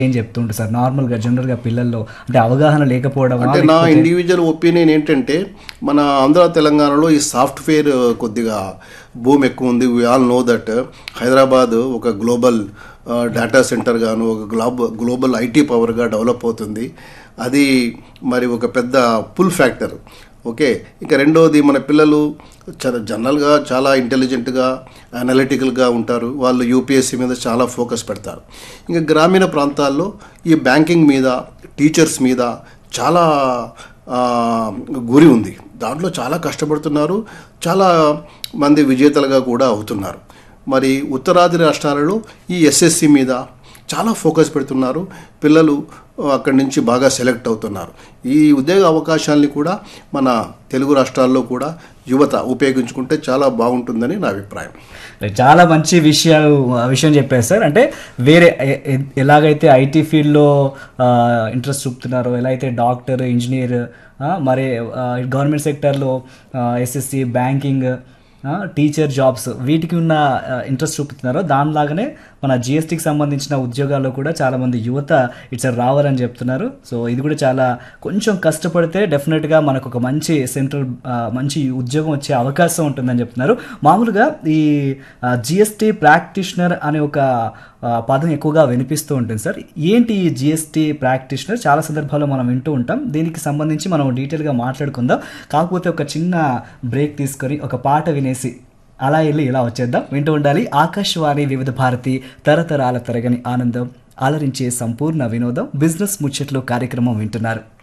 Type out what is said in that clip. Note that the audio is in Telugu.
ఏం చెప్తుంటారు సార్ నార్మల్గా జనరల్గా పిల్లల్లో అంటే అవగాహన లేకపోవడం అంటే నా ఇండివిజువల్ ఒపీనియన్ ఏంటంటే మన ఆంధ్ర తెలంగాణలో ఈ సాఫ్ట్వేర్ కొద్దిగా భూమి ఎక్కువ ఉంది we all know that Hyderabad ఒక గ్లోబల్ డేటా సెంటర్ గాను ఒక గ్లోబల్ గ్లోబల్ ఐటీ పవర్గా డెవలప్ అవుతుంది అది మరి ఒక పెద్ద పుల్ ఫ్యాక్టర్ ఓకే ఇక రెండవది మన పిల్లలు చాలా జనరల్గా చాలా ఇంటెలిజెంట్గా అనలిటికల్గా ఉంటారు వాళ్ళు యూపీఎస్సీ మీద చాలా ఫోకస్ పెడతారు ఇంకా గ్రామీణ ప్రాంతాల్లో ఈ బ్యాంకింగ్ మీద టీచర్స్ మీద చాలా ఆ, గురి ఉంది దాంట్లో చాలా కష్టపడుతున్నారు చాలా మంది విజేతలుగా కూడా అవుతున్నారు మరి ఉత్తరాది రాష్ట్రాలలో ఈ ఎస్ఎస్సి మీద చాలా ఫోకస్ పెడుతున్నారు పిల్లలు అక్కడి నుంచి బాగా సెలెక్ట్ అవుతున్నారు ఈ ఉద్యోగ అవకాశాలని కూడా మన తెలుగు రాష్ట్రాల్లో కూడా యువత ఉపయోగించుకుంటే చాలా బాగుంటుందని నా అభిప్రాయం చాలా మంచి విషయాలు ఆ విషయం చెప్పారు సార్ అంటే వేరే ఎ- ఎ- ఎలాగైతే ఐటీ ఫీల్డ్లో ఇంట్రెస్ట్ చూపుతున్నారో ఎలా అయితే డాక్టర్ ఇంజనీర్ మరి గవర్నమెంట్ సెక్టర్లో ఎస్ఎస్సి బ్యాంకింగ్ టీచర్ జాబ్స్ వీటికి ఉన్న ఇంట్రెస్ట్ చూపుతున్నారో దానిలాగానే మన జిఎస్టీకి సంబంధించిన ఉద్యోగాల్లో కూడా చాలామంది యువత ఇట్స్ రావాలని చెప్తున్నారు సో ఇది కూడా చాలా కొంచెం కష్టపడితే డెఫినెట్గా మనకు ఒక మంచి సెంట్రల్ మంచి ఉద్యోగం వచ్చే అవకాశం ఉంటుందని చెప్తున్నారు మామూలుగా ఈ జిఎస్టీ ప్రాక్టీషనర్ అనే ఒక ఆ, పదం ఎక్కువగా వినిపిస్తూ ఉంటుంది సార్ ఏంటి ఈ జిఎస్టీ ప్రాక్టీషనర్ చాలా సందర్భాల్లో మనం వింటూ ఉంటాం దీనికి సంబంధించి మనం డీటెయిల్గా మాట్లాడుకుందాం కాకపోతే ఒక చిన్న బ్రేక్ తీసుకొని ఒక పాట వినేసి అలా వెళ్ళి ఇలా వచ్చేద్దాం వింటూ ఉండాలి ఆకాశవాణి వివిధ భారతి తరతరాల తరగని ఆనందం అలరించే సంపూర్ణ వినోదం బిజినెస్ ముచ్చట్లు కార్యక్రమం వింటున్నారు